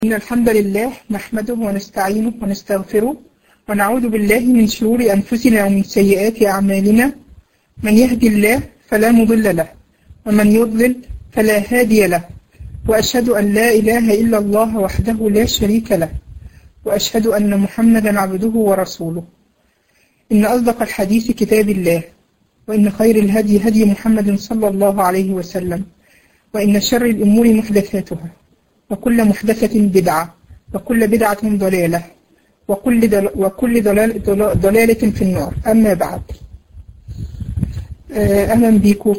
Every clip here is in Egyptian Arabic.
إن الحمد لله نحمده ونستعينه ونستغفره ونعوذ بالله من شرور أنفسنا ومن سيئات أعمالنا من يهدي الله فلا مضل له ومن يضلل فلا هادي له وأشهد أن لا إله إلا الله وحده لا شريك له وأشهد أن محمدا عبده ورسوله إن أصدق الحديث كتاب الله وإن خير الهدي هدي محمد صلى الله عليه وسلم وإن شر الأمور محدثاتها وكل محدثة بدعة وكل بدعة ضلالة وكل دل وكل ضلال ضلالة في النار أما بعد أهلا بيكم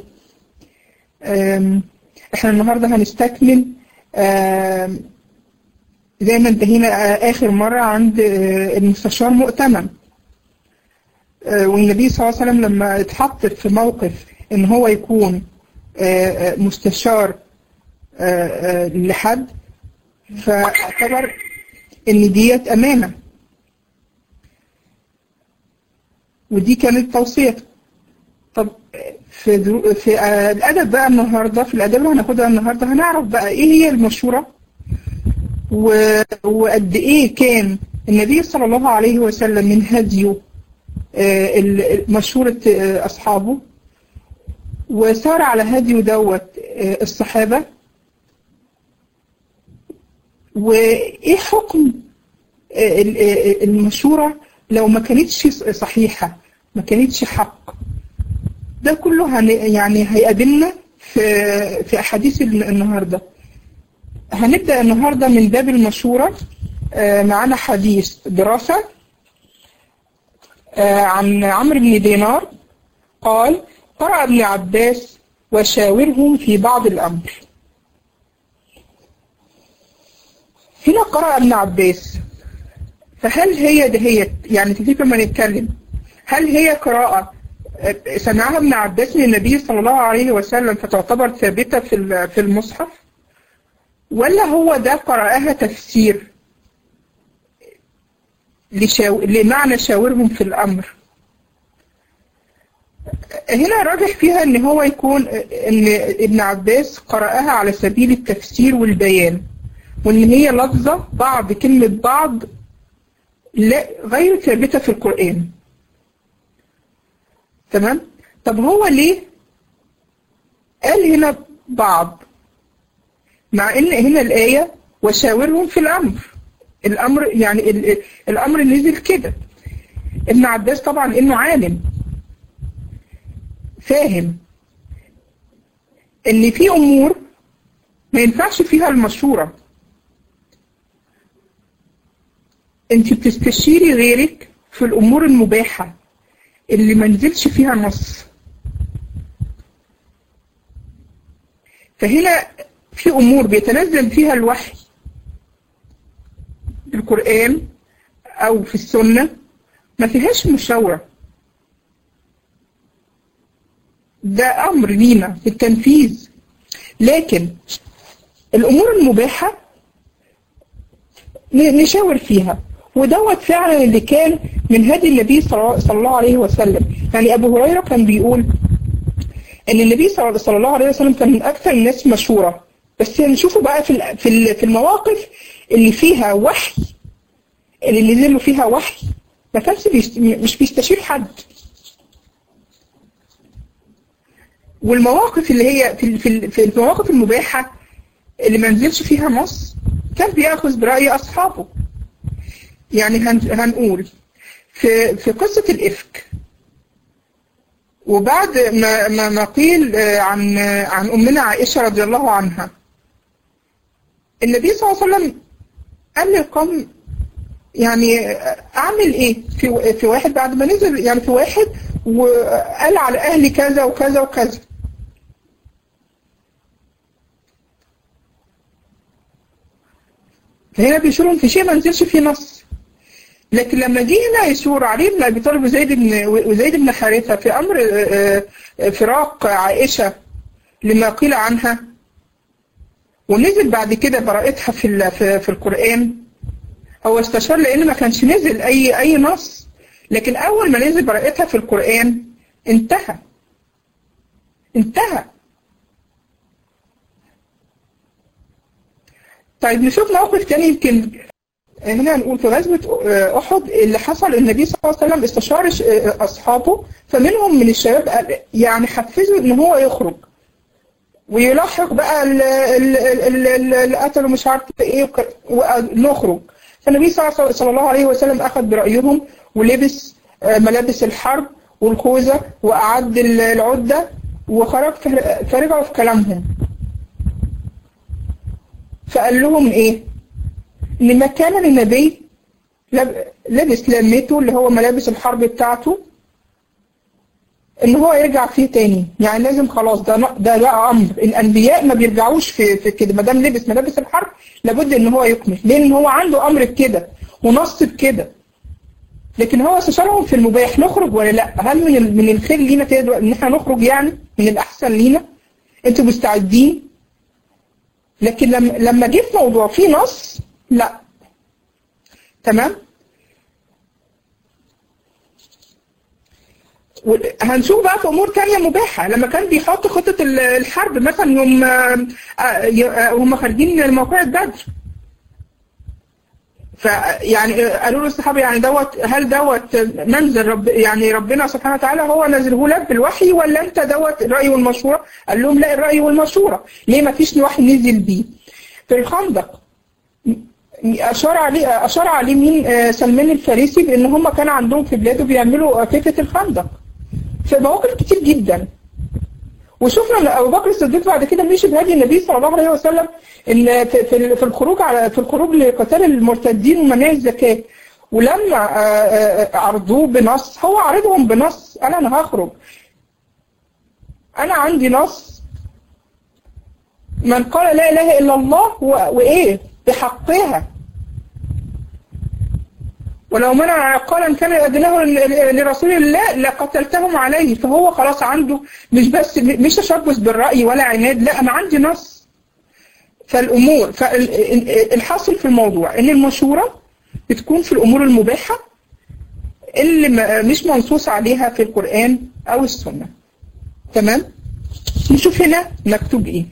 احنا النهاردة هنستكمل زي ما انتهينا آخر مرة عند المستشار مؤتمن والنبي صلى الله عليه وسلم لما اتحط في موقف ان هو يكون مستشار لحد فاعتبر ان ديت امانه ودي كانت توصيته طب في درو... في الادب بقى النهارده في الادب اللي هناخدها النهارده هنعرف بقى ايه هي المشوره و... وقد ايه كان النبي صلى الله عليه وسلم من هديه مشورة أصحابه وسار على هديه دوت الصحابة وإيه حكم المشورة لو ما كانتش صحيحة ما كانتش حق ده كله هن يعني هيقابلنا في في أحاديث النهاردة هنبدأ النهاردة من باب المشورة معانا حديث دراسة عن عمرو بن دينار قال قرأ ابن عباس وشاورهم في بعض الأمر هنا قرأ ابن عباس فهل هي دهيت يعني تفتكر لما نتكلم هل هي قراءة سمعها ابن عباس من النبي صلى الله عليه وسلم فتعتبر ثابتة في في المصحف ولا هو ده قرأها تفسير لشاو... لمعنى شاورهم في الأمر هنا راجح فيها ان هو يكون ان ابن عباس قرأها على سبيل التفسير والبيان وان هي لفظة بعض كلمة بعض لا غير ثابتة في القرآن تمام طب هو ليه قال هنا بعض مع ان هنا الآية وشاورهم في الأمر الامر يعني الامر نزل كده ابن عباس طبعا انه عالم فاهم ان في امور ما ينفعش فيها المشورة انت بتستشيري غيرك في الامور المباحة اللي ما نزلش فيها نص فهنا في امور بيتنزل فيها الوحي القرآن أو في السنة ما فيهاش مشاورة ده أمر لينا في التنفيذ لكن الأمور المباحة نشاور فيها ودوت فعلا اللي كان من هدي النبي صلى الله عليه وسلم يعني أبو هريرة كان بيقول أن النبي صلى الله عليه وسلم كان من أكثر الناس مشورة بس نشوفه بقى في في المواقف اللي فيها وحي اللي نزل له فيها وحي ما كانش بيست... مش بيستشير حد والمواقف اللي هي في في في المواقف المباحه اللي ما نزلش فيها نص كان بياخذ براي اصحابه يعني هن... هنقول في في قصه الافك وبعد ما ما, ما قيل عن عن امنا عائشه رضي الله عنها النبي صلى الله عليه وسلم قال للقوم يعني اعمل ايه في في واحد بعد ما نزل يعني في واحد وقال على اهلي كذا وكذا وكذا فهنا بيشورهم في شيء ما نزلش فيه نص لكن لما جه هنا يشور علي بن ابي طالب وزيد بن وزيد بن حارثه في امر فراق عائشه لما قيل عنها ونزل بعد كده براءتها في في القرآن هو استشار لأن ما كانش نزل أي أي نص لكن أول ما نزل براءتها في القرآن انتهى انتهى طيب نشوف موقف تاني يمكن هنا نقول في غزوة أحد اللي حصل النبي صلى الله عليه وسلم استشار أصحابه فمنهم من الشباب قال يعني حفزوا إن هو يخرج ويلاحق بقى اللي قتلوا مش عارف إيه ونخرج فالنبي صلى الله عليه وسلم أخذ برأيهم ولبس ملابس الحرب والخوذة وأعد العدة وخرج فرجعوا في كلامهم فقال لهم إيه؟ إن ما كان للنبي لبس لمته اللي هو ملابس الحرب بتاعته إن هو يرجع فيه تاني يعني لازم خلاص ده ده ده أمر الأنبياء ما بيرجعوش في, في كده ما دام لبس ملابس الحرب لابد إن هو يكمل لأن هو عنده أمر بكده ونص بكده لكن هو استشارهم في المباح نخرج ولا لا هل من من الخير لينا كده ان احنا نخرج يعني من الاحسن لينا انتوا مستعدين لكن لما لما جه في موضوع فيه نص لا تمام هنشوف بقى في امور تانية مباحة لما كان بيحط خطة الحرب مثلا يوم هم خارجين موقع بدر فيعني قالوا له الصحابه يعني دوت هل دوت منزل رب يعني ربنا سبحانه وتعالى هو نزله لك بالوحي ولا انت دوت الراي والمشوره؟ قال لهم لا الراي والمشوره، ليه ما فيش وحي نزل بيه؟ في الخندق اشار عليه اشار عليه مين سلمان الفارسي بان هم كان عندهم في بلاده بيعملوا فكره الخندق. في مواقف كتير جدا. وشفنا ان ابو بكر الصديق بعد كده مشي بهدي النبي صلى الله عليه وسلم ان في في الخروج على في الخروج لقتال المرتدين ومنع الزكاه ولما عرضوه بنص هو عرضهم بنص قال انا هخرج انا عندي نص من قال لا اله الا الله وايه بحقها ولو منع عقالا كان يؤذنه لرسول الله لقتلتهم عليه فهو خلاص عنده مش بس مش تشبث بالرأي ولا عناد لا أنا عندي نص فالأمور فالحاصل في الموضوع إن المشورة بتكون في الأمور المباحة اللي مش منصوص عليها في القرآن أو السنة تمام نشوف هنا مكتوب إيه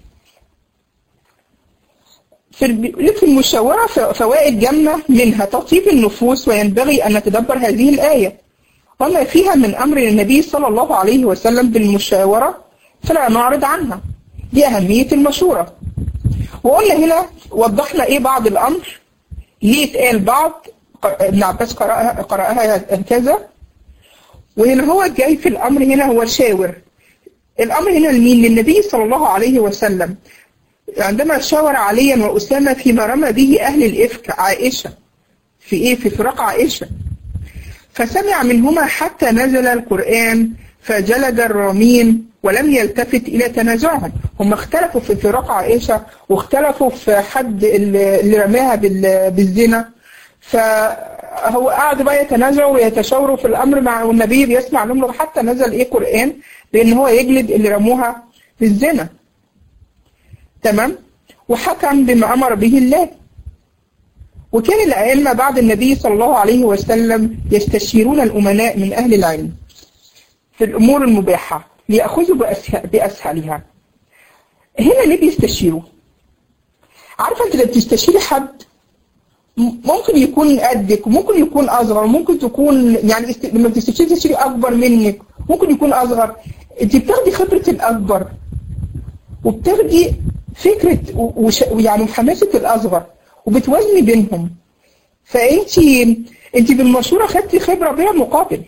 في المشاورة فوائد جمة منها تطيب النفوس وينبغي أن نتدبر هذه الآية وما فيها من أمر النبي صلى الله عليه وسلم بالمشاورة فلا نعرض عنها لأهمية المشورة وقلنا هنا وضحنا إيه بعض الأمر ليه اتقال بعض ابن عباس قرأها, قرأها كذا وهنا هو جاي في الأمر هنا هو شاور الأمر هنا لمين للنبي صلى الله عليه وسلم عندما شاور عليا وأسامة فيما رمى به أهل الإفك عائشة في إيه في فراق عائشة فسمع منهما حتى نزل القرآن فجلد الرامين ولم يلتفت إلى تنازعهم هم اختلفوا في فراق عائشة واختلفوا في حد اللي رماها بالزنا فهو قعد بقى يتنازعوا ويتشاوروا في الأمر مع والنبي بيسمع لهم حتى نزل إيه قرآن بأن هو يجلد اللي رموها بالزنا تمام وحكم بما أمر به الله وكان الأئمة بعد النبي صلى الله عليه وسلم يستشيرون الأمناء من أهل العلم في الأمور المباحة ليأخذوا بأسهلها هنا ليه بيستشيروا عارفة أنت لما بتستشيري حد ممكن يكون قدك وممكن يكون أصغر ممكن تكون يعني لما بتستشيري تستشيري أكبر منك ممكن يكون أصغر أنت بتاخدي خبرة الأكبر وبتاخدي فكرة ويعني حماسة الأصغر وبتوازني بينهم فأنت أنت بالمشورة خدتي خبرة بلا مقابل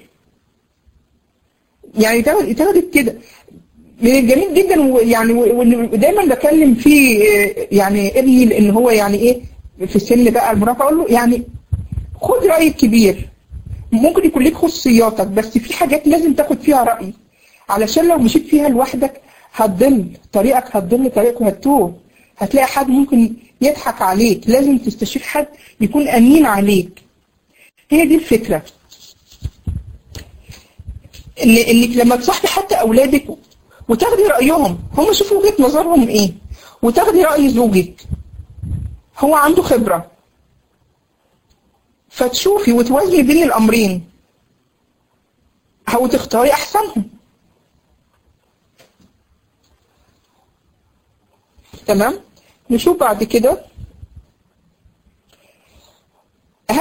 يعني تاخدي كده من الجميل جدا ويعني ودايما بكلم فيه يعني ابني لان هو يعني ايه في السن بقى المراهقه اقول له يعني خد راي الكبير ممكن يكون ليك خصوصياتك بس في حاجات لازم تاخد فيها راي علشان لو مشيت فيها لوحدك هتضل طريقك هتضل طريقك وهتوه هتلاقي حد ممكن يضحك عليك لازم تستشير حد يكون امين عليك هي دي الفكره ان انك لما تصاحبي حتى اولادك وتاخدي رايهم هم شوفوا وجهه نظرهم ايه وتاخدي راي زوجك هو عنده خبره فتشوفي وتوازني بين الامرين او تختاري احسنهم تمام نشوف بعد كده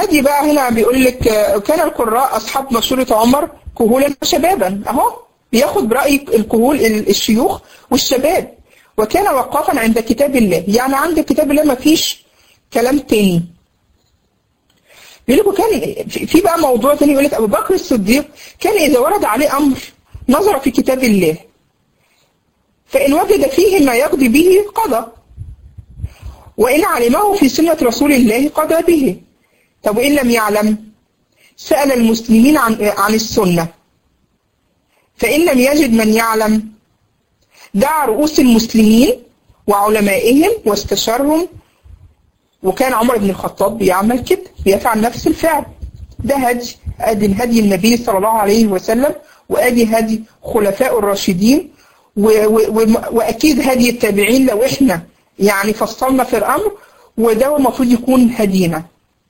الهدي بقى هنا بيقول لك كان القراء أصحاب مشورة عمر كهولا وشبابا أهو بياخد برأي الكهول الشيوخ والشباب وكان وقافا عند كتاب الله يعني عند كتاب الله ما فيش كلام تاني بيقول لكم كان في بقى موضوع تاني يقول لك أبو بكر الصديق كان إذا ورد عليه أمر نظر في كتاب الله فإن وجد فيه ما يقضي به قضى وإن علمه في سنة رسول الله قضى به طب وإن لم يعلم سأل المسلمين عن, عن السنة فإن لم يجد من يعلم دعا رؤوس المسلمين وعلمائهم واستشارهم وكان عمر بن الخطاب بيعمل كده بيفعل نفس الفعل ده هدي ادي هدي النبي صلى الله عليه وسلم وادي هدي خلفاء الراشدين و و واكيد هدي التابعين لو احنا يعني فصلنا في الامر وده المفروض يكون هدينا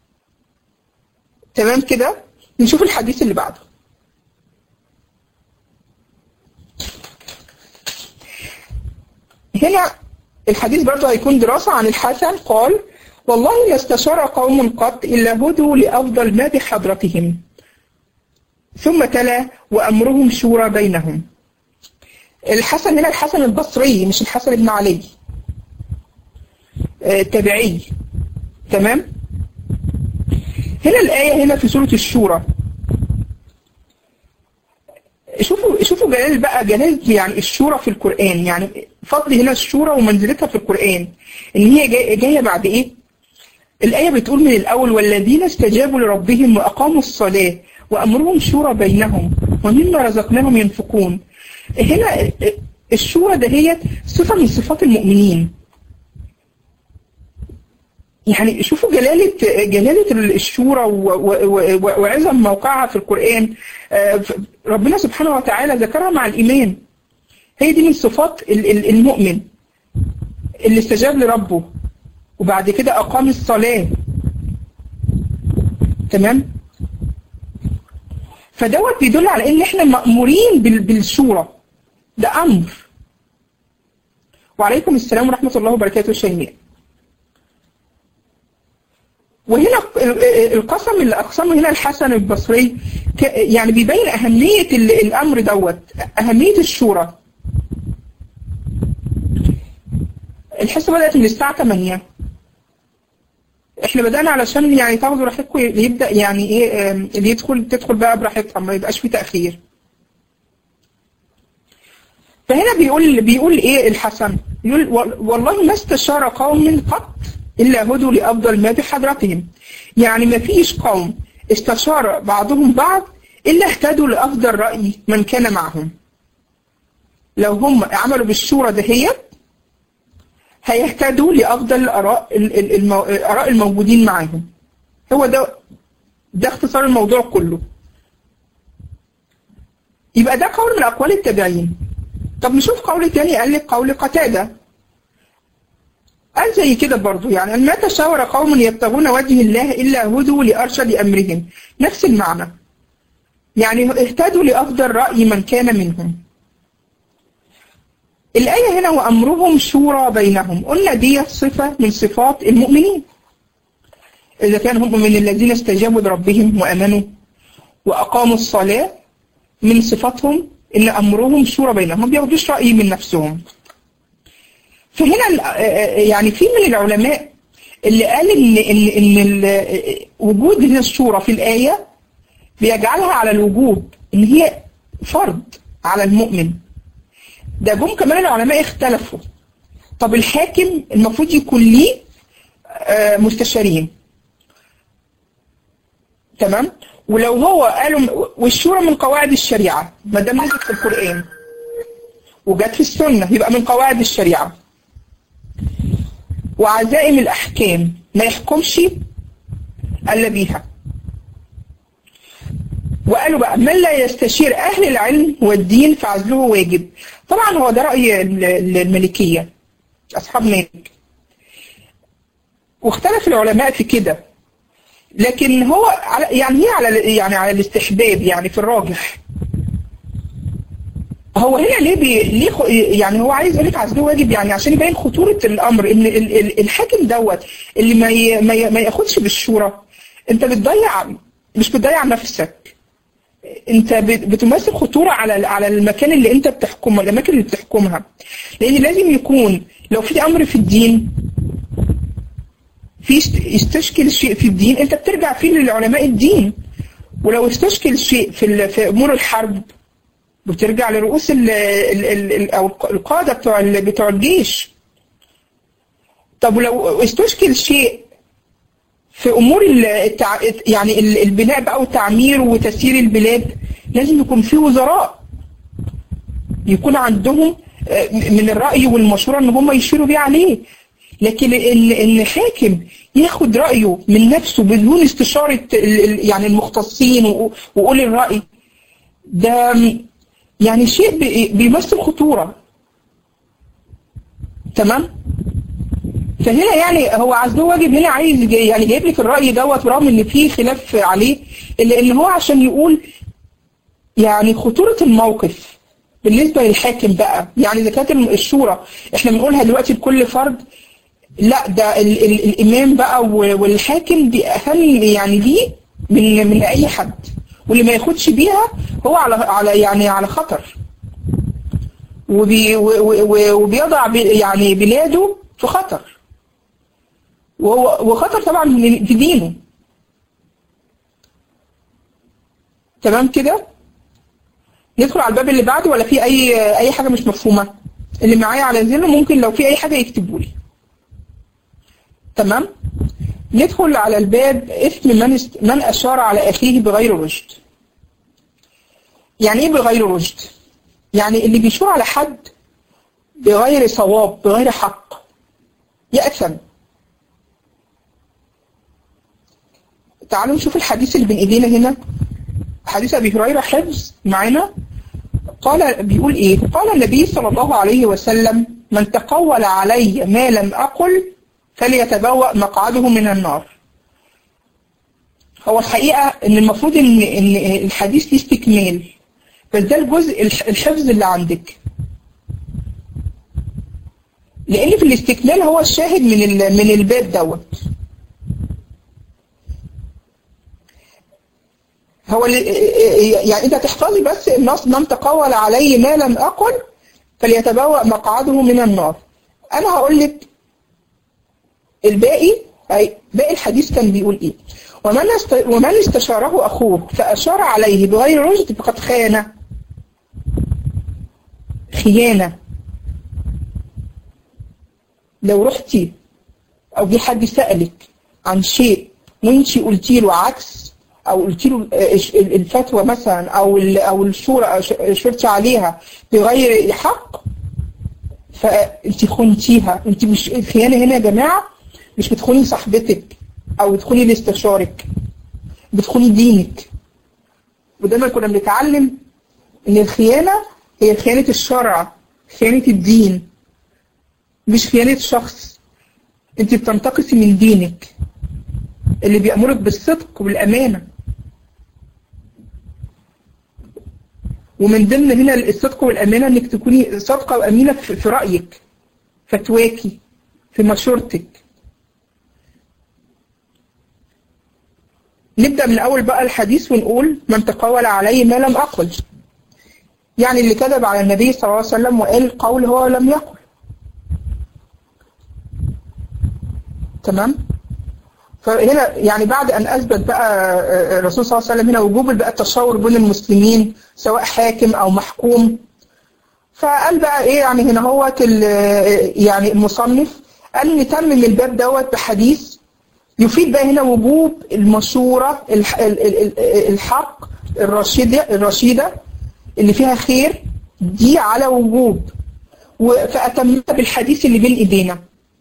تمام كده نشوف الحديث اللي بعده هنا الحديث برضه هيكون دراسة عن الحسن قال والله ما استشار قوم قط إلا هدوا لأفضل ما بحضرتهم ثم تلا وأمرهم شورى بينهم الحسن هنا الحسن البصري مش الحسن بن علي التابعي تمام هنا الآية هنا في سورة الشورى شوفوا شوفوا جلال بقى جلال يعني الشورى في القرآن يعني فضل هنا الشورى ومنزلتها في القرآن ان هي جاية, جاية بعد ايه الآية بتقول من الأول والذين استجابوا لربهم وأقاموا الصلاة وأمرهم شورى بينهم ومما رزقناهم ينفقون هنا الشورى دهيت صفة من صفات المؤمنين يعني شوفوا جلالة جلالة الشورى وعظم موقعها في القرآن ربنا سبحانه وتعالى ذكرها مع الإيمان هي دي من صفات المؤمن اللي استجاب لربه وبعد كده أقام الصلاة تمام فدوت بيدل على ان احنا مأمورين بالشورى ده أمر وعليكم السلام ورحمة الله وبركاته شيماء وهنا القسم اللي أقسمه هنا الحسن البصري يعني بيبين أهمية الأمر دوت أهمية الشورى الحصة بدأت من الساعة 8 احنا بدأنا علشان يعني تاخدوا راحتكم يبدأ يعني ايه اللي يدخل تدخل بقى براحتها ما يبقاش في تأخير فهنا بيقول بيقول ايه الحسن يقول والله ما استشار قوم قط إلا هدوا لأفضل ما بحضرتهم يعني ما فيش قوم استشار بعضهم بعض إلا اهتدوا لأفضل رأي من كان معهم لو هم عملوا بالشورى دهيت هيهتدوا لأفضل الآراء الآراء الموجودين معاهم هو ده ده اختصار الموضوع كله يبقى ده قول من أقوال التابعين طب نشوف قول تاني قال لك قول قتادة قال زي كده برضو يعني ما تشاور قوم يبتغون وجه الله إلا هدوا لأرشد أمرهم نفس المعنى يعني اهتدوا لأفضل رأي من كان منهم الآية هنا وأمرهم شورى بينهم قلنا دي صفة من صفات المؤمنين إذا كان هم من الذين استجابوا لربهم وأمنوا وأقاموا الصلاة من صفاتهم إن أمرهم شورى بينهم ما بياخدوش رأي من نفسهم فهنا يعني في من العلماء اللي قال إن, إن, إن وجود هنا الشورى في الآية بيجعلها على الوجوب إن هي فرض على المؤمن ده جم كمان العلماء اختلفوا طب الحاكم المفروض يكون ليه مستشارين تمام ولو هو قالوا والشورى من قواعد الشريعة ما دام نزلت في القرآن وجت في السنة يبقى من قواعد الشريعة وعزائم الأحكام ما يحكمش إلا بيها وقالوا بقى من لا يستشير أهل العلم والدين فعزله واجب طبعا هو ده رأي الملكية أصحاب مالك واختلف العلماء في كده لكن هو على يعني هي على يعني على الاستحباب يعني في الراجح هو هنا ليه بي ليه يعني هو عايز يقول لك عزله واجب يعني عشان يبين خطورة الأمر إن الحاكم دوت اللي ما ي ما, ي ما ياخدش بالشورى انت بتضيع مش بتضيع نفسك انت بت- بتمثل خطورة على على المكان اللي انت بتحكمه الاماكن اللي بتحكمها لان لازم يكون لو في امر في الدين في است- يستشكل شيء في الدين انت بترجع فيه لعلماء الدين ولو استشكل شيء في ال- في امور الحرب بترجع لرؤوس ال ال ال ال او القاده بتوع ال- بتوع الجيش طب ولو استشكل شيء في امور ال- التع... يعني ال- البناء بقى والتعمير وتسيير البلاد لازم يكون في وزراء يكون عندهم آه، من الرأي والمشورة ان هم يشيروا بيه عليه لكن ان ان حاكم ياخد رأيه من نفسه بدون استشارة ال- ال- يعني المختصين و- وأولي الرأي ده يعني شيء بي- بيمثل خطورة تمام فهنا يعني هو عزله واجب هنا عايز جاي- يعني جايب لك الرأي دوت رغم ان في خلاف عليه الا ان هو عشان يقول يعني خطورة الموقف بالنسبة للحاكم بقى يعني إذا كانت الشورى احنا بنقولها دلوقتي لكل فرد لا ده ال ال الإمام بقى و- والحاكم دي أهم يعني دي من من أي حد واللي ما ياخدش بيها هو على على يعني على خطر وبي و- و- و- وبيضع ب- يعني بلاده في خطر وهو وخطر طبعا من- في دينه تمام كده ندخل على الباب اللي بعده ولا في اي اي حاجه مش مفهومه اللي معايا على زينه ممكن لو في اي حاجه يكتبوا لي تمام ندخل على الباب اسم من است... من اشار على اخيه بغير رشد يعني ايه بغير رشد يعني اللي بيشور على حد بغير صواب بغير حق يأثم تعالوا نشوف الحديث اللي بين ايدينا هنا حديث ابي هريره حفظ معانا قال بيقول ايه قال النبي صلى الله عليه وسلم من تقول علي ما لم اقل فليتبوأ مقعده من النار هو الحقيقه ان المفروض ان ان الحديث ليه استكمال بس ده الجزء الح- الحفظ اللي عندك لان في الاستكمال هو الشاهد من ال- من الباب دوت هو اللي يعني انت تحفظي بس النص من تقول علي ما لم اقل فليتبوأ مقعده من النار انا هقول لك الباقي أي باقي الحديث كان بيقول ايه ومن است... ومن استشاره اخوه فاشار عليه بغير رشد فقد خان خيانه لو رحتي او جه حد سالك عن شيء وانت قلتي له عكس او قلتي له الفتوى مثلا او ال- او الشورى شرتي عليها بغير حق فانت خنتيها انت مش الخيانه هنا يا جماعه مش بتخوني صاحبتك او بتخوني لاستشارك بتخوني دينك ودايما كنا بنتعلم ان الخيانه هي خيانه الشرع خيانه الدين مش خيانه شخص انت بتنتقصي من دينك اللي بيأمرك بالصدق والأمانة ومن ضمن هنا الصدق والأمانة انك تكوني صادقة وأمينة في في رأيك فتواكي في مشورتك نبدأ من أول بقى الحديث ونقول من تقول علي ما لم أقل يعني اللي كذب على النبي صلى الله عليه وسلم وقال قول هو لم يقل تمام فهنا يعني بعد ان اثبت بقى الرسول صلى الله عليه وسلم هنا وجوب بقى التشاور بين المسلمين سواء حاكم او محكوم فقال بقى ايه يعني هنا هو يعني المصنف قال نتمم الباب دوت بحديث يفيد بقى هنا وجوب المشورة الح- ال- ال- ال- الحق الرشيدة الرشيدة اللي فيها خير دي على وجوب و- فأتممها بالحديث اللي بين ايدينا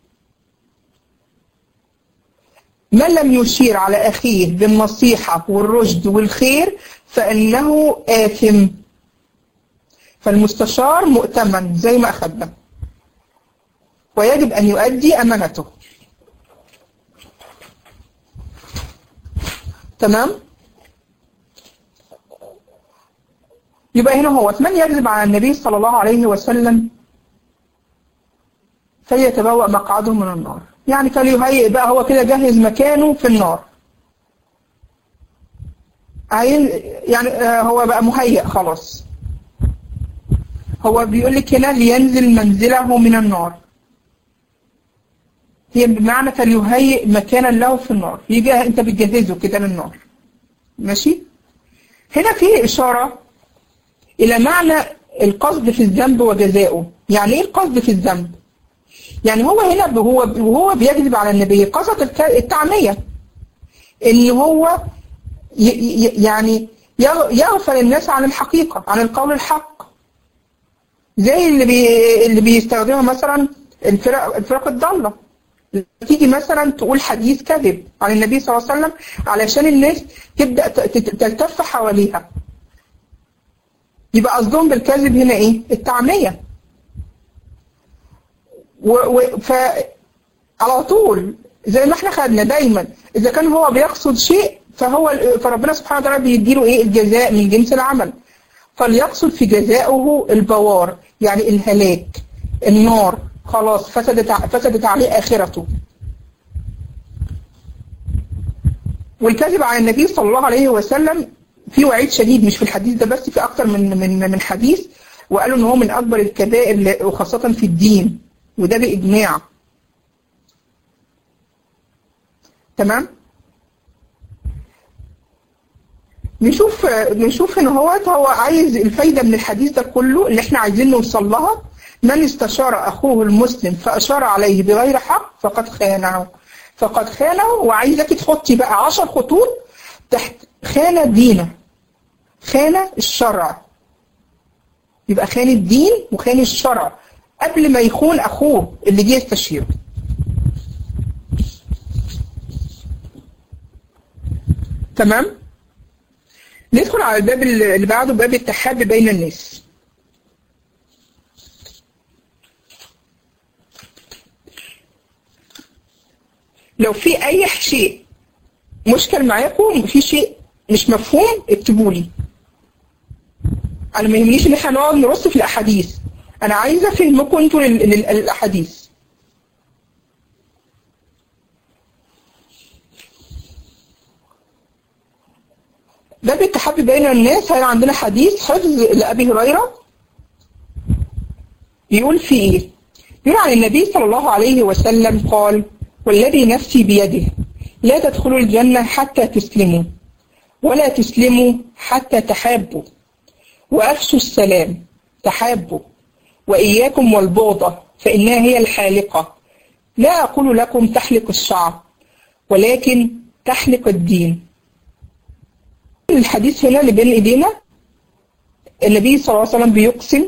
من لم يشير على أخيه بالنصيحة والرشد والخير فإنه آثم فالمستشار مؤتمن زي ما أخذنا ويجب أن يؤدي أمانته تمام يبقى هنا هو من يكذب على النبي صلى الله عليه وسلم فليتبوأ مقعده من النار يعني فليهيئ بقى هو كده جهز مكانه في النار عايز يعني آه، هو بقى مهيأ خلاص هو بيقول لك هنا لينزل منزله من النار هي بمعنى فليهيئ مكانا له في النار يجي انت بتجهزه كده للنار ماشي هنا في إشارة إلى معنى القصد في الذنب وجزائه يعني إيه القصد في الذنب يعني هو هنا هو وهو بيكذب على النبي قصد الت- التعمية إن هو ي- ي- يعني يغ- يغفل الناس عن الحقيقة عن القول الحق زي اللي بي اللي بيستخدمها مثلا الفرق الفرق الضالة تيجي مثلا تقول حديث كذب عن النبي صلى الله عليه وسلم علشان الناس تبدأ ت- ت- تلتف حواليها يبقى قصدهم بالكذب هنا ايه التعمية و و ف على طول زي ما احنا خدنا دايما اذا كان هو بيقصد شيء فهو فربنا سبحانه وتعالى بيديله ايه الجزاء من جنس العمل فليقصد في جزائه البوار يعني الهلاك النار خلاص فسدت ع- فسدت عليه اخرته والكذب على النبي صلى الله عليه وسلم في وعيد شديد مش في الحديث ده بس في اكتر من من من حديث وقالوا ان هو من اكبر الكبائر ل- وخاصة في الدين وده باجماع تمام نشوف نشوف ان هو هو عايز الفايدة من الحديث ده كله اللي احنا عايزين نوصل لها من استشار اخوه المسلم فاشار عليه بغير حق فقد خانه فقد خانه وعايزك تحطي بقى عشر خطوط تحت خانة دينه خانة الشرع يبقى خان الدين وخان الشرع قبل ما يخون اخوه اللي جه يستشيره تمام ندخل على الباب اللي بعده باب التحاب بين الناس لو في اي شيء مشكل معاكم في شيء مش مفهوم اكتبوا لي انا ما يهمنيش ان احنا نقعد نرص في الاحاديث انا عايزه افهمكم انتوا لل- لل- للاحاديث باب التحاب بين الناس هل عندنا حديث حفظ لأبي هريرة يقول في ايه يقول عن النبي صلى الله عليه وسلم قال والذي نفسي بيده لا تدخلوا الجنة حتى تسلموا ولا تسلموا حتى تحابوا وأفشوا السلام تحابوا وإياكم والبغضة فإنها هي الحالقة لا أقول لكم تحلق الشعر ولكن تحلق الدين الحديث هنا اللي بين ايدينا النبي صلى الله عليه وسلم بيقسم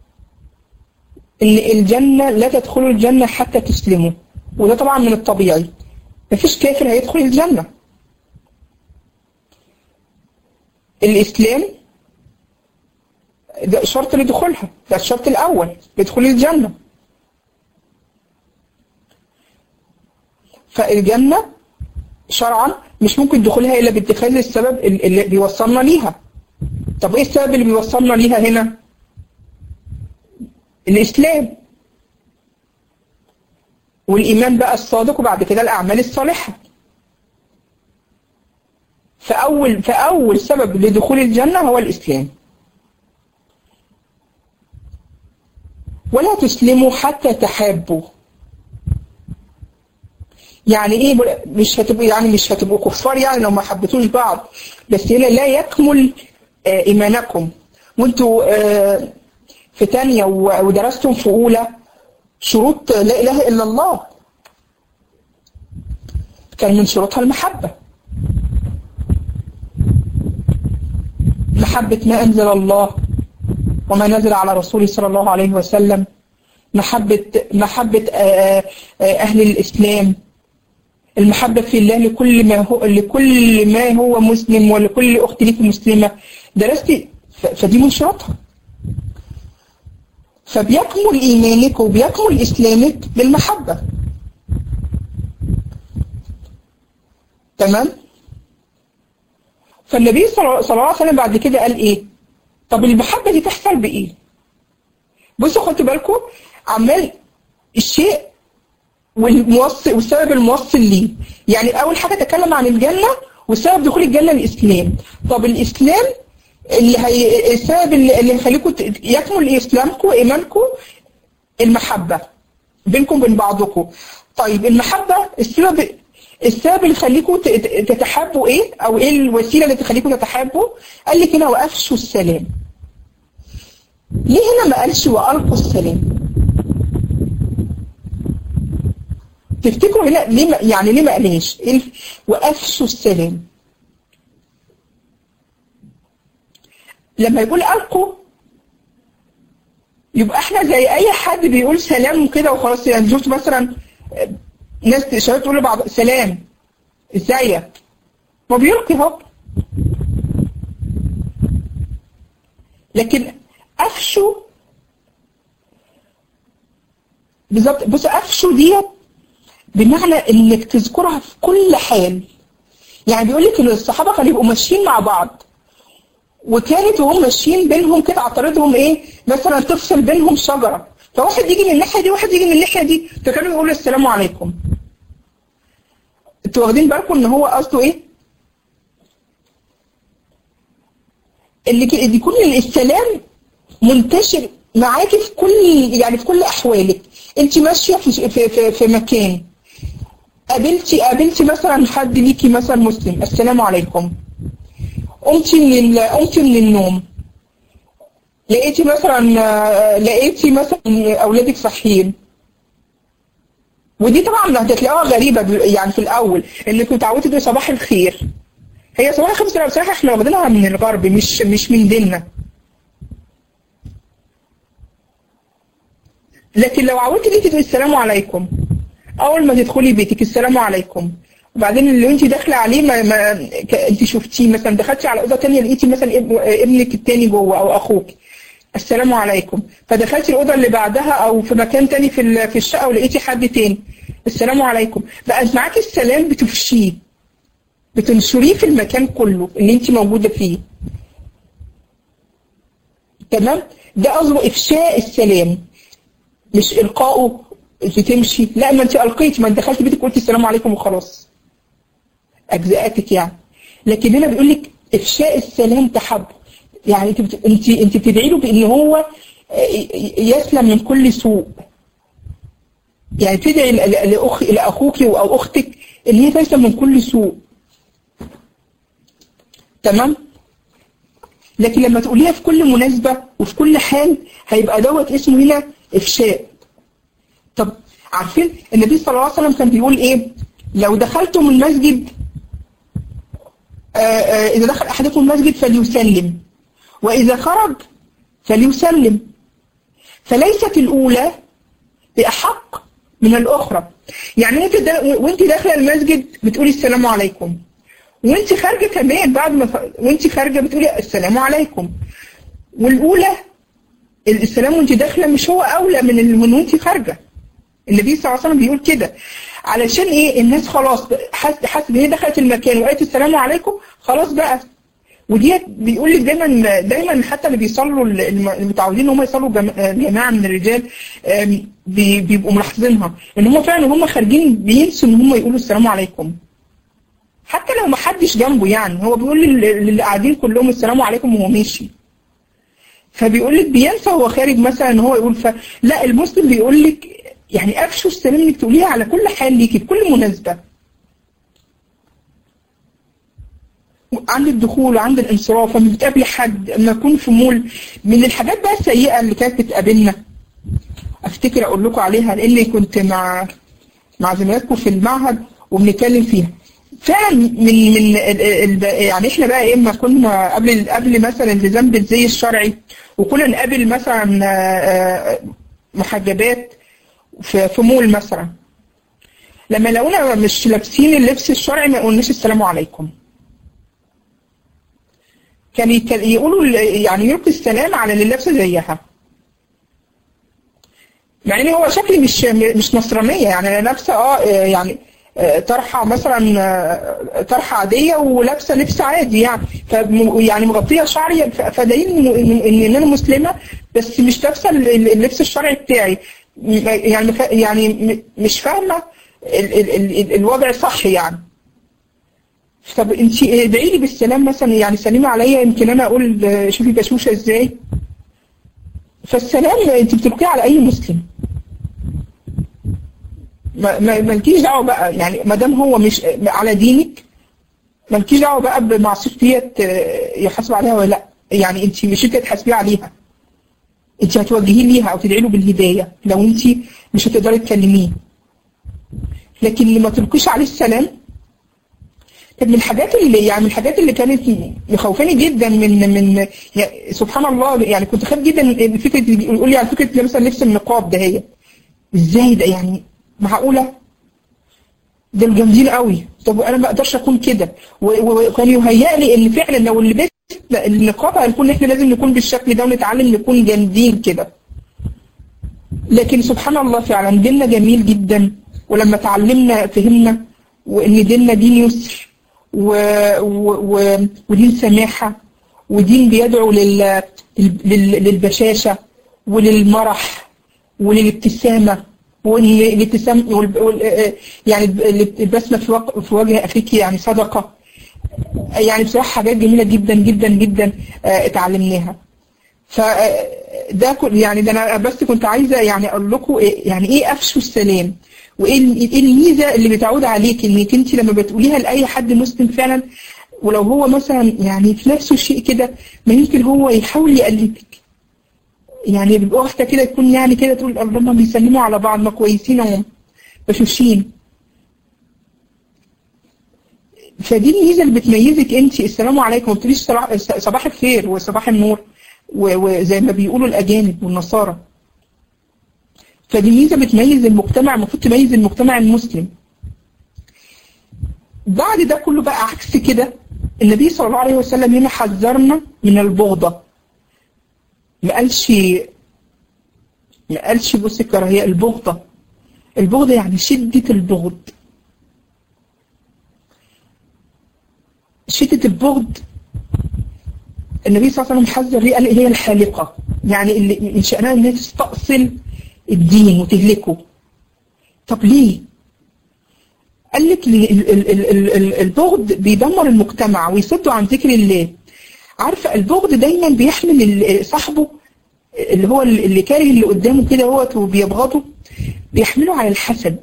ان الجنة لا تدخلوا الجنة حتى تسلموا وده طبعا من الطبيعي مفيش كافر هيدخل الجنة الاسلام ده شرط لدخولها ده الشرط الاول لدخول الجنة فالجنة شرعا مش ممكن دخولها الا باتخاذ السبب اللي بيوصلنا ليها طب ايه السبب اللي بيوصلنا ليها هنا الاسلام والايمان بقى الصادق وبعد كده الاعمال الصالحه فاول فاول سبب لدخول الجنه هو الاسلام ولا تسلموا حتى تحابوا يعني ايه مش هتبقوا يعني مش هتبقوا كفار يعني لو ما حبيتوش بعض بس هنا لا يكمل آه ايمانكم وانتوا آه في تانية ودرستم في اولى شروط لا اله الا الله كان من شروطها المحبة محبة ما انزل الله وما نزل على رسوله صلى الله عليه وسلم محبة محبة آه اهل الاسلام المحبة في الله لكل ما هو لكل ما هو مسلم ولكل أخت ليك مسلمة درستي فدي من شروطها فبيكمل إيمانك وبيكمل إسلامك بالمحبة تمام فالنبي صلى الله عليه وسلم بعد كده قال إيه طب المحبة دي تحصل بإيه بصوا خدوا بالكم عمال الشيء والموصل والسبب الموصل ليه يعني اول حاجه تكلم عن الجنه وسبب دخول الجنة الإسلام طب الإسلام اللي هي السبب اللي اللي هيخليكم ت- يكمل إسلامكم وإيمانكم المحبة بينكم وبين بعضكم طيب المحبة السبب السبب اللي يخليكم ت- ت- تتحابوا ايه او ايه الوسيله اللي تخليكم تتحابوا قال لك هنا وافشوا السلام ليه هنا ما قالش والقوا السلام تفتكروا هنا ليه ما يعني ليه ما قالش إيه الف- وافشوا السلام لما يقول القوا يبقى احنا زي اي حد بيقول سلام كده وخلاص يعني شفت مثلا ناس شباب تقول لبعض سلام ازيك ما بيلقي اهو لكن افشوا بالظبط بص افشوا ديت بمعنى انك تذكرها في كل حال يعني بيقول لك ان الصحابه كانوا يبقوا ماشيين مع بعض وكانت وهم ماشيين بينهم كده عطاردهم ايه مثلا تفصل بينهم شجره فواحد يجي من الناحيه دي وواحد يجي من الناحيه دي فكانوا يقولوا السلام عليكم انتوا واخدين بالكم ان هو قصده ايه؟ اللي ك- اللي يكون السلام منتشر معاكي في كل يعني في كل احوالك انت ماشيه في في في, في مكان قابلتي قابلتي مثلا حد ليكي مثلا مسلم السلام عليكم قمتي من ال- قمتي من النوم لقيتي مثلا آه، لقيتي مثلا اولادك صاحيين ودي طبعا هتلاقوها غريبه ب- يعني في الاول انك متعودة تقولي صباح الخير هي صباح الخير بصراحه احنا واخدينها من الغرب مش مش من ديننا لكن لو عودتي ان انت تقولي السلام عليكم اول ما تدخلي بيتك السلام عليكم وبعدين اللي انت داخله عليه ما, ما ك- انت شفتيه مثلا دخلتي على اوضه ثانيه لقيتي مثلا اب- ابنك الثاني جوه او اخوك السلام عليكم فدخلتي الاوضه اللي بعدها او في مكان تاني في ال- في الشقه ولقيتي حد تاني السلام عليكم بقى معاكي السلام بتفشيه بتنشريه في المكان كله اللي انت موجوده فيه تمام ده قصده افشاء السلام مش القائه بتمشي لا ما انت القيتي ما انت دخلت بيتك قلتي السلام عليكم وخلاص اجزاءاتك يعني لكن هنا بيقول لك افشاء السلام تحب يعني انت بت... انت انت بتدعي له بان هو يسلم من كل سوء يعني تدعي ل- ل- لاخ لاخوك او اختك ان هي تسلم من كل سوء تمام لكن لما تقوليها في كل مناسبة وفي كل حال هيبقى دوت اسمه هنا إفشاء طب عارفين النبي صلى الله عليه وسلم كان بيقول إيه لو دخلتم المسجد آه آه إذا دخل أحدكم المسجد فليسلم وإذا خرج فليسلم فليست الأولى بأحق من الأخرى يعني أنت دا وأنت داخلة المسجد بتقولي السلام عليكم وانت خارجه كمان بعد ما ف... وانت خارجه بتقولي السلام عليكم والاولى السلام وانت داخله مش هو اولى من ال... من وانت خارجه النبي صلى الله عليه وسلم بيقول كده علشان ايه الناس خلاص حس حس ان هي دخلت المكان وقالت السلام عليكم خلاص بقى ودي بيقول لك دايما دايما حتى اللي بيصلوا الم- المتعودين ان هم يصلوا جم- جماعه من الرجال آم، بي- بيبقوا ملاحظينها ان هم فعلا هم خارجين بينسوا ان هم يقولوا السلام عليكم حتى لو ما حدش جنبه يعني هو بيقول لل- للي قاعدين كلهم السلام عليكم وهو ماشي فبيقول لك بينسى هو خارج مثلا ان هو يقول ف... لا المسلم بيقول لك يعني افشوا السلام انك تقوليها على كل حال ليكي في كل مناسبه عند الدخول وعند الانصراف لما بتقابلي حد لما اكون في مول من الحاجات بقى السيئه اللي كانت بتقابلنا افتكر اقول لكم عليها لاني كنت مع مع زملاتكم في المعهد وبنتكلم فيها فعلا من من ال- ال- يعني احنا بقى اما كنا قبل قبل مثلا الالتزام بالزي الشرعي وكنا نقابل مثلا آه، آه، محجبات في في مول مثلا لما لقونا مش لابسين اللبس الشرعي ما يقولناش السلام عليكم كان يك- يقولوا ال- يعني يلقي السلام على اللي لابسه زيها مع ان هو شكلي مش مش نصرانيه يعني انا لابسه اه آه، يعني آه، طرحه مثلا آه، طرحه عاديه ولابسه لبس عادي يعني فم- يعني مغطيه شعري ف- فدليل ان إن- ان انا مسلمه بس مش لابسه ال- ال- اللبس الشرعي بتاعي م- يعني ف- يعني م- مش فاهمه ال- ال- ال- ال- الوضع صح يعني طب انت ادعي لي بالسلام مثلا يعني سلمي عليا يمكن انا اقول آه، شوفي بشوشه ازاي فالسلام انت بتلقيه على اي مسلم ما ما- مالكيش دعوه بقى يعني ما دام هو مش على دينك مالكيش دعوه بقى بمعصيته ديت آه، يحاسب عليها ولا لا يعني انت مش انت تحاسبيه عليها انت هتوجهيه ليها او تدعي له بالهدايه لو انت مش هتقدري تكلميه لكن اللي ما تلقيش عليه السلام كانت من الحاجات اللي يعني من الحاجات اللي كانت مخوفاني جدا من من يعني سبحان الله يعني كنت خايف جدا من فكره يقول لي على فكره اللي مثلا لبس النقاب ده هي ازاي ده يعني معقوله دول جامدين قوي طب انا ما اقدرش اكون كده و- و- وكان يهيأ لي ان فعلا لو لبست النقاب هنكون احنا لازم نكون بالشكل ده ونتعلم نكون جامدين كده لكن سبحان الله فعلا ديننا جميل جدا ولما تعلمنا فهمنا وان ديننا دين يسر و... و... و... ودين سماحة ودين بيدعو لل... لل... للبشاشة وللمرح وللابتسامة والابتسام وال... وال... يعني البسمة في, وق... في وجه أخيك يعني صدقة يعني بصراحة حاجات جميلة جدا جدا جدا آه، اتعلمناها فده كل يعني ده انا بس كنت عايزه يعني اقول لكم إيه يعني ايه افشوا السلام وايه ال- إيه الميزه اللي بتعود عليك انك انت لما بتقوليها لاي حد مسلم فعلا ولو هو مثلا يعني في نفسه شيء كده ما يمكن هو يحاول يقلدك يعني بيبقى واحده كده تكون يعني كده تقول اللهم بيسلموا على بعض ما كويسين اهم بشوشين فدي الميزه اللي بتميزك انت السلام عليكم ما بتقوليش صلاح- صباح الخير وصباح النور و- وزي ما بيقولوا الاجانب والنصارى فدي ميزه بتميز المجتمع المفروض تميز المجتمع المسلم بعد ده كله بقى عكس كده النبي صلى الله عليه وسلم هنا حذرنا من البغضه ما قالش ما قالش بص الكراهيه البغضه البغضه يعني شده البغض شده البغض النبي صلى الله عليه وسلم حذر ليه قال هي الحالقة يعني اللي من شأنها انها تستأصل الدين وتهلكه طب ليه؟ قال لك ال- ال- ال- ال- ال- البغض بيدمر المجتمع ويصده عن ذكر الله عارفة البغض دايما بيحمل ال- صاحبه اللي هو اللي كاره اللي قدامه كده هو وبيبغضه بيحمله على الحسد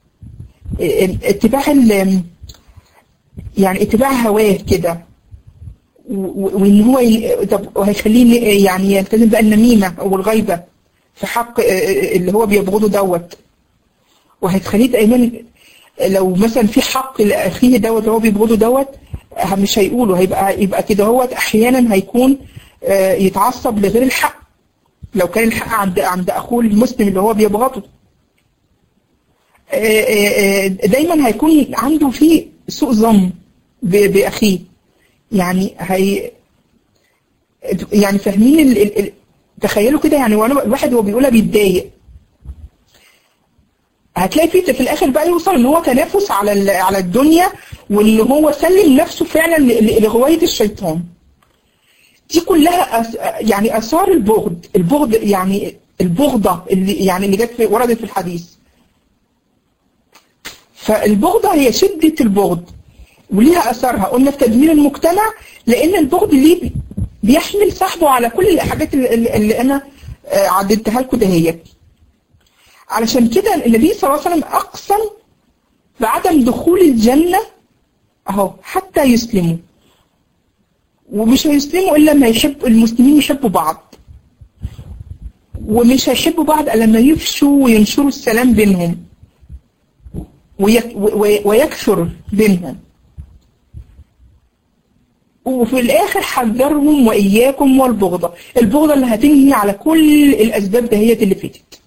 اتباع ال- يعني اتباع هواه كده و- وان هو ي- طب وهيخليه ي- يعني يلتزم بقى النميمه او الغيبه في حق آه، آه، اللي هو بيبغضه دوت وهتخليه دايما لو مثلا في حق لاخيه دوت اللي هو بيبغضه دوت آه، مش هيقوله هيبقى يبقى كده هو احيانا هيكون آه، يتعصب لغير الحق لو كان الحق عند عند اخوه المسلم اللي هو بيبغضه آه، آه، آه، دايما هيكون عنده فيه سوء ظن ب- باخيه يعني هي يعني فاهمين ال... ال... ال... تخيلوا كده يعني وانا الواحد هو بيقولها بيتضايق هتلاقي في في الاخر بقى يوصل ان هو تنافس على ال... على الدنيا وان هو سلم نفسه فعلا ل... ل- لغوايه الشيطان دي كلها أس... يعني اثار البغض البغض يعني البغضه اللي يعني اللي جت في وردت في الحديث فالبغضه هي شده البغض وليها اثرها قلنا في تدمير المجتمع لان البغض ليه بي- بيحمل صاحبه على كل الحاجات اللي, اللي انا آه، عددتها لكم دهيت علشان كده النبي صلى الله عليه وسلم اقسم بعدم دخول الجنه اهو حتى يسلموا ومش هيسلموا الا لما يحب المسلمين يحبوا بعض ومش هيحبوا بعض الا لما يفشوا وينشروا السلام بينهم ويك وي- ويكثر بينهم وفي الاخر حذرهم واياكم والبغضه البغضه اللي هتنهي على كل الاسباب دهيت اللي فاتت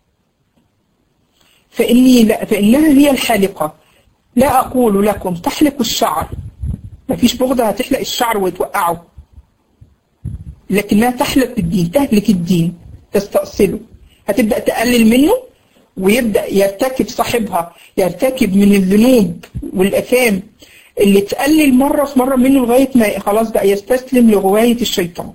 فاني لا فانها هي الحالقه لا اقول لكم تحلق الشعر مفيش بغضه هتحلق الشعر وتوقعه لكنها تحلق الدين تهلك الدين تستأصله هتبدأ تقلل منه ويبدأ يرتكب صاحبها يرتكب من الذنوب والأثام اللي تقلل مرة في مرة منه لغاية ما خلاص بقى يستسلم لغواية الشيطان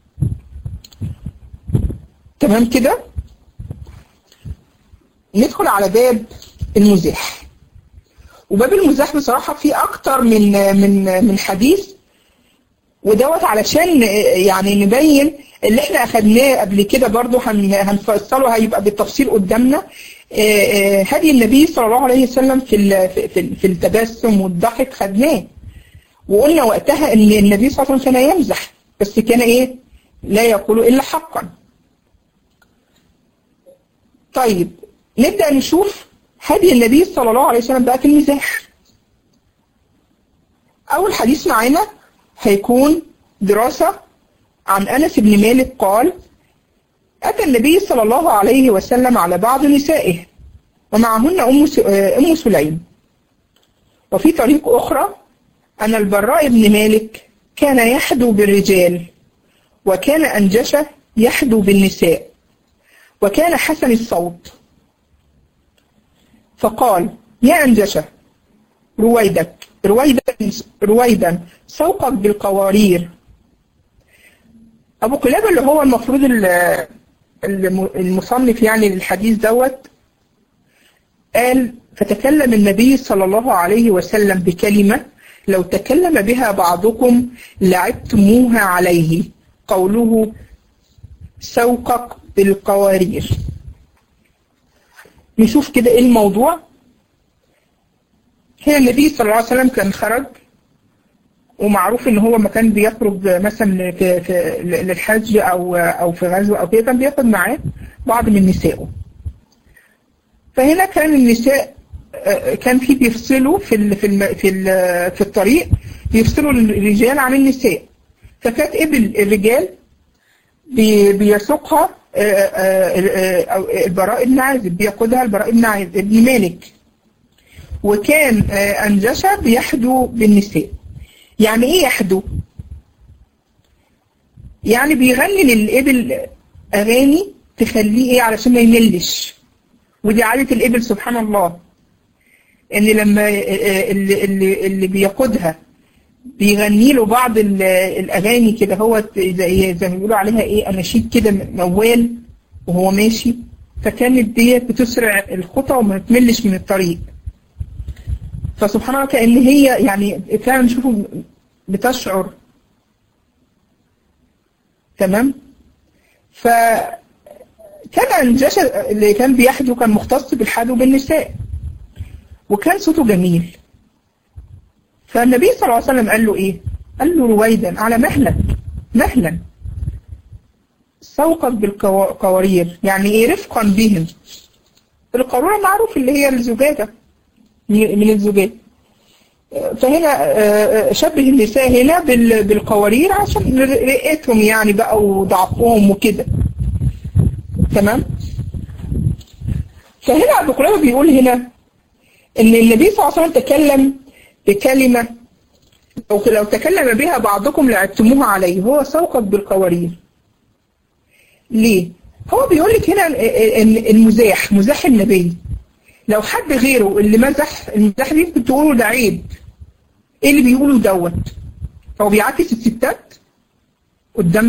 تمام كده ندخل على باب المزاح وباب المزاح بصراحة فيه أكتر من من من حديث ودوت علشان يعني نبين اللي احنا أخدناه قبل كده برضو هنفصله هيبقى بالتفصيل قدامنا هدي النبي صلى الله عليه وسلم في في في التبسم والضحك خدناه وقلنا وقتها ان النبي صلى الله عليه وسلم كان يمزح بس كان ايه لا يقول الا حقا طيب نبدأ نشوف هدي النبي صلى الله عليه وسلم بقى في المزاح أول حديث معانا هيكون دراسة عن أنس بن مالك قال أتى النبي صلى الله عليه وسلم على بعض نسائه ومعهن أم أم سليم وفي طريق أخرى أن البراء بن مالك كان يحدو بالرجال وكان أنجشة يحدو بالنساء وكان حسن الصوت فقال يا أنجشة رويدك رويدا رويدا سوقك بالقوارير أبو قلابة اللي هو المفروض المصنف يعني للحديث دوت قال فتكلم النبي صلى الله عليه وسلم بكلمة لو تكلم بها بعضكم لعبتموها عليه قوله سوقك بالقوارير نشوف كده ايه الموضوع هنا النبي صلى الله عليه وسلم كان خرج ومعروف ان هو ما كان بيخرج مثلا في, في للحج او او في غزوه او كده كان بياخد معاه بعض من نسائه فهنا كان النساء كان في بيفصلوا في ال في ال في ال في الطريق بيفصلوا الرجال عن النساء فكانت ابل الرجال بيسوقها البراء بن عازب بيقودها البراء بن عازب بن مالك وكان أنجشة بيحدو بالنساء يعني ايه يحدو يعني بيغني للإبل أغاني تخليه ايه علشان ما يملش ودي عادة الإبل سبحان الله ان لما اللي, اللي, اللي بيقودها بيغني له بعض الاغاني كده هو زي زي ما بيقولوا عليها ايه اناشيد كده موال وهو ماشي فكانت ديت بتسرع الخطى وما تملش من الطريق فسبحان الله كأن هي يعني فعلا نشوفه بتشعر تمام فكان الجيش اللي كان بيحدو كان مختص بالحدو بالنساء وكان صوته جميل فالنبي صلى الله عليه وسلم قال له ايه قال له رويدا على مهلك مهلا سوقك بالقوارير يعني ايه رفقا بهم القارورة معروف اللي هي الزجاجة من الزجاج فهنا شبه النساء هنا بالقوارير عشان رئتهم يعني بقى وضعفهم وكده تمام فهنا ابو قلابه بيقول هنا ان النبي صلى الله عليه وسلم تكلم بكلمة لو لو تكلم بها بعضكم لعبتموها عليه هو سوقك بالقوارير ليه هو بيقول لك هنا المزاح مزاح النبي لو حد غيره اللي مزح المزاح دي ممكن تقولوا ده عيب ايه اللي بيقولوا دوت هو بيعكس الستات قدام